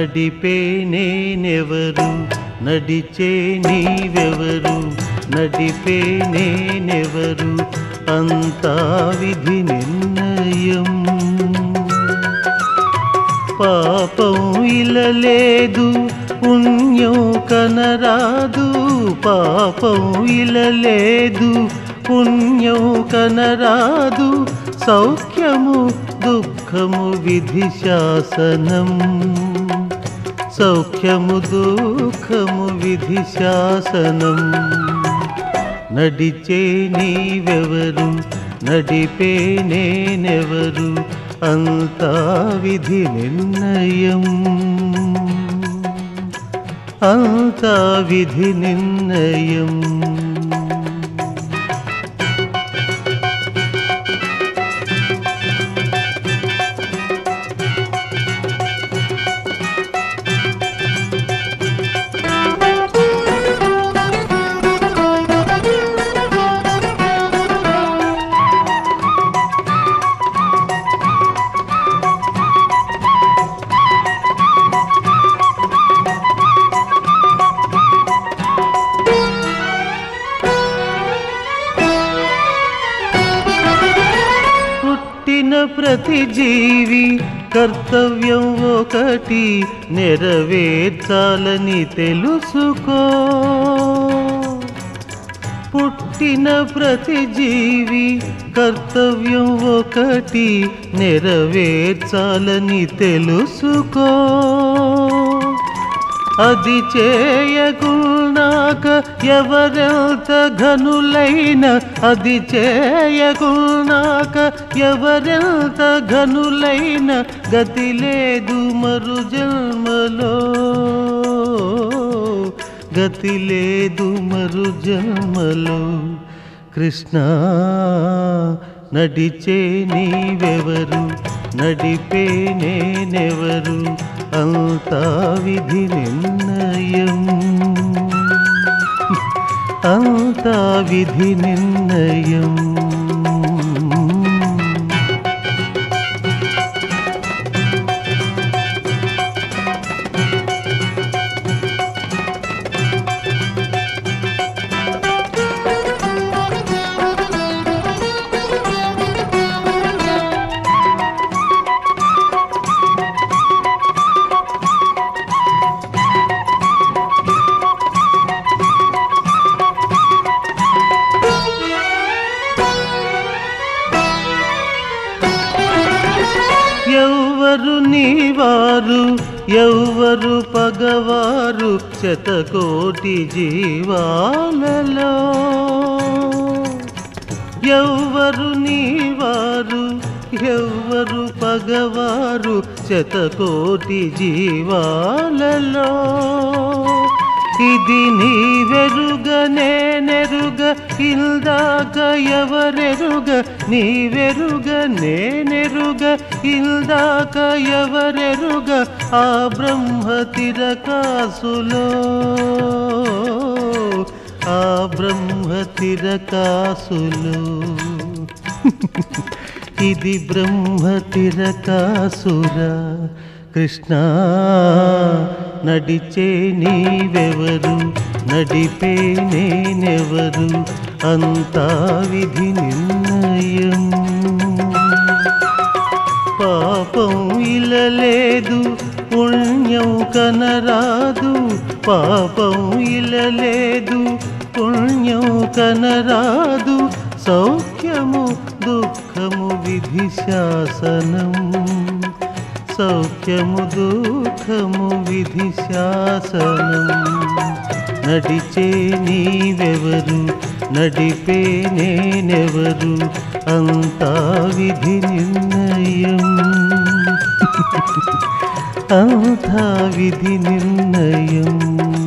నడిపే నేనెవరు నడిచే నీవెవరు నడిపే నేనెవరు అంతా విధి నిర్ణయం పాపం ఇలలేదు పుణ్యం కనరాదు పాపం ఇలలేదు పుణ్యం కనరాదు సౌఖ్యము దుఃఖము విధి శాసనం సౌఖ్యము దుఃఖము విధి శాసనం నడిచే నీవెవరు నడిపే నేనెవరు అంతా విధి నిర్ణయం అంతా విధి నిర్ణయం పుట్టిన ప్రతి జీవి కర్తవ్యం ఒకటి నెరవేర్చాలని తెలుసుకో పుట్టిన ప్రతి జీవి కర్తవ్యం ఒకటి నెరవేర్చాలని తెలుసుకో అది చేయకున్నాక ఎవరెంత ఘనులైన అది చేయకున్నాక ఎవరెంత ఘనులైన గతి లేదు మరు జన్మలో గతి లేదు మరు జన్మలో కృష్ణ నడిచే నీవెవరు నడిపే నేనెవరు అంతా విధి నిర్ణయం అంతా విధి నిర్ణయం ఎవ్వరు నీవారు ఎవ్వరు పగవారు శతకోటి జీవాలలో ఎవ్వరు నీవారు ఎవ్వరు పగవారు శతకోటి జీవాలలో ఇది నీ వెరుగ నేనెరుగ ఇల్దాక ఎవరెరుగ నీ వెరుగ నేనెరుగ ఇల్దాక ఎవరెరుగ ఆ బ్రహ్మ తిరకాసులో ఆ బ్రహ్మ తిరకాసులో ఇది బ్రహ్మ తిరకాసుర కృష్ణ నడిచే నీవెవరు నడిపే నేనెవరు అంతా విధి నిర్ణయం పాపం ఇలలేదు పుణ్యం కనరాదు పాపం ఇలలేదు పుణ్యం కనరాదు సౌఖ్యము దుఃఖము విధి శాసనం సౌఖ్యము దుఃఖము విధి శాసనం నడిచే నీవెవరు నడిపే నేనెవరు అంతా విధి నిర్ణయం అంతా విధి నిర్ణయం